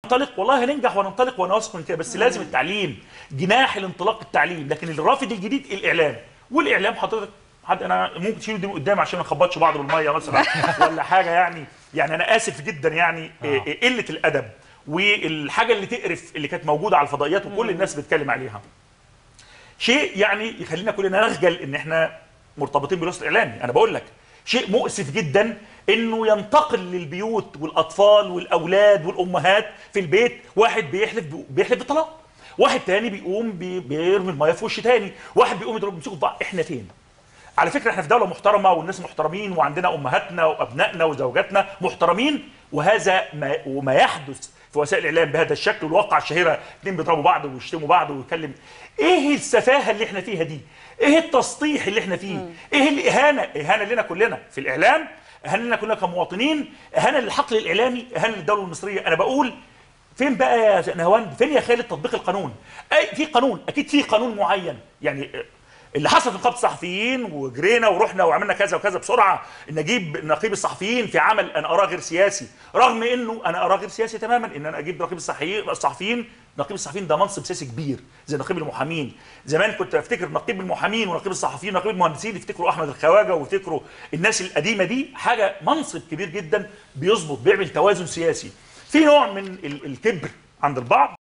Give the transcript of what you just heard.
ننطلق والله هننجح وننطلق وانا واثق من كده بس لازم التعليم جناح الانطلاق التعليم لكن الرافد الجديد الاعلام والاعلام حضرتك حد انا ممكن تشيله دي من قدام عشان ما نخبطش بعض بالميه مثلا ولا حاجه يعني يعني انا اسف جدا يعني إيه إيه قله الادب والحاجه اللي تقرف اللي كانت موجوده على الفضائيات وكل الناس بتتكلم عليها شيء يعني يخلينا كلنا نخجل ان احنا مرتبطين بالوسط الاعلامي انا بقول لك شيء مؤسف جدا انه ينتقل للبيوت والاطفال والاولاد والامهات في البيت واحد بيحلف بيحلف بالطلاق واحد تاني بيقوم بي- بيرمي الميه في وش تاني واحد بيقوم يضرب يمسكوا في بعض احنا فين على فكره احنا في دوله محترمه والناس محترمين وعندنا امهاتنا وابنائنا وزوجاتنا محترمين وهذا ما وما يحدث في وسائل الاعلام بهذا الشكل والواقع الشهيره اثنين بيضربوا بعض ويشتموا بعض ويتكلم ايه السفاهه اللي احنا فيها دي؟ ايه التسطيح اللي احنا فيه؟ ايه الاهانه؟ اهانه لنا كلنا في الاعلام اهانه لنا كلنا كمواطنين اهانه للحقل الاعلامي اهانه للدوله المصريه انا بقول فين بقى يا نهوان فين يا خالد تطبيق القانون اي في قانون اكيد في قانون معين يعني اللي حصل في نقابه الصحفيين وجرينا ورحنا وعملنا كذا وكذا بسرعه نجيب نقيب الصحفيين في عمل انا اراه غير سياسي رغم انه انا اراه غير سياسي تماما ان انا اجيب نقيب الصحفيين الصحفيين نقيب الصحفيين ده منصب سياسي كبير زي نقيب المحامين زمان كنت افتكر نقيب المحامين ونقيب الصحفيين ونقيب المهندسين يفتكروا احمد الخواجه ويفتكروا الناس القديمه دي حاجه منصب كبير جدا بيظبط بيعمل توازن سياسي في نوع من ال- الكبر عند البعض